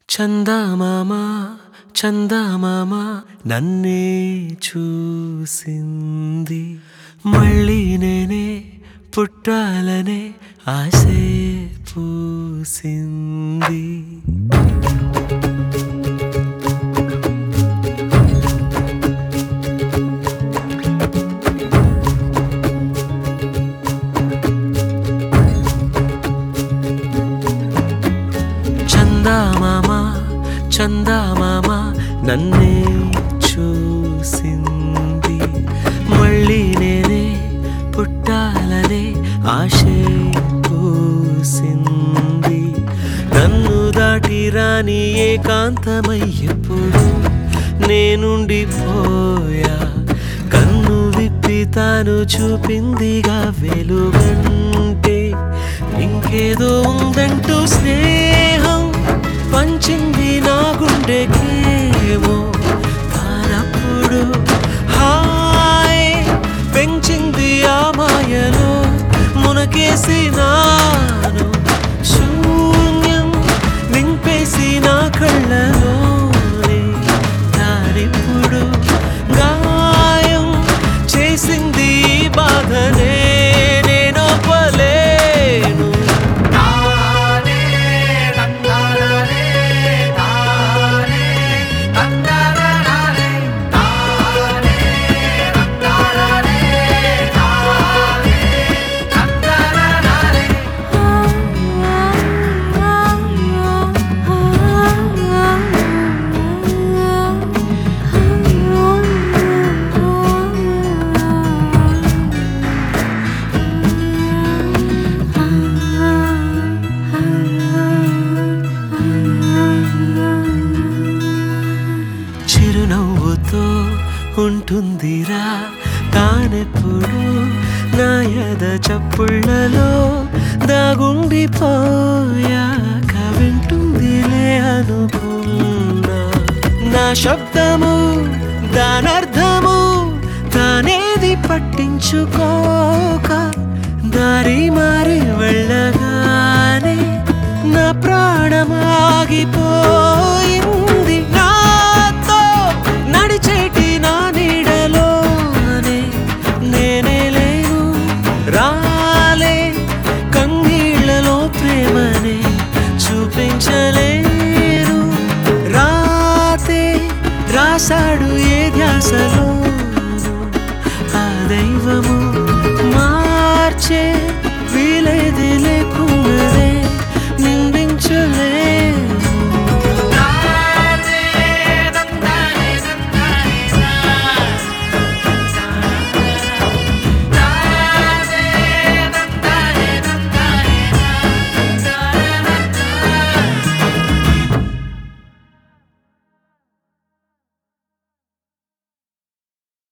చందమామ చందమామ నన్నే చూసింది మళ్ళీ నేనే పుట్టాలనే ఆశే పూసింది చందమామ చందమామ నన్నే చూసింది మళ్ళీ నేనే పుట్టాలనే ఆశే పూసింది నన్ను దాటి రాని ఏకాంతమయ్యప్పుడు నేనుండిపోయా కన్ను విప్పి తాను చూపిందిగా వెలుగంటే ఇంకేదో ఉందంటూ స్నేహం పంచింది నా గుండెకేమో తానప్పుడు హాయ్ పెంచింది ఆ మాయలో మునకేసి నాను శూన్యం నింపేసి నా కళ్ళలోనే దానిప్పుడు గాయం చేసింది ఈ బాధనే నేను పలేను తానే తందననే తానే తందననే తానే తందననే తానే తందననే చిరునవ్వుతో ఉంటుందిరా తానెప్పుడు నా యద చప్పుళ్ళలో దాగుండిపోయాక వింటుందిలే అనుకున్నా నా శబ్దము దానర్థము తానేది పట్టించుకోక దారి మారి వెళ్ళగానే నా ప్రాణమాగిపోయింది నాతో నడిచేటి నా నీడలోనే నేనే లేను రాలే కన్నీళ్లలో ప్రేమనే చూపించలేను రాతే రాశాడు ఏ ధ్యాసలో ఆ దైవము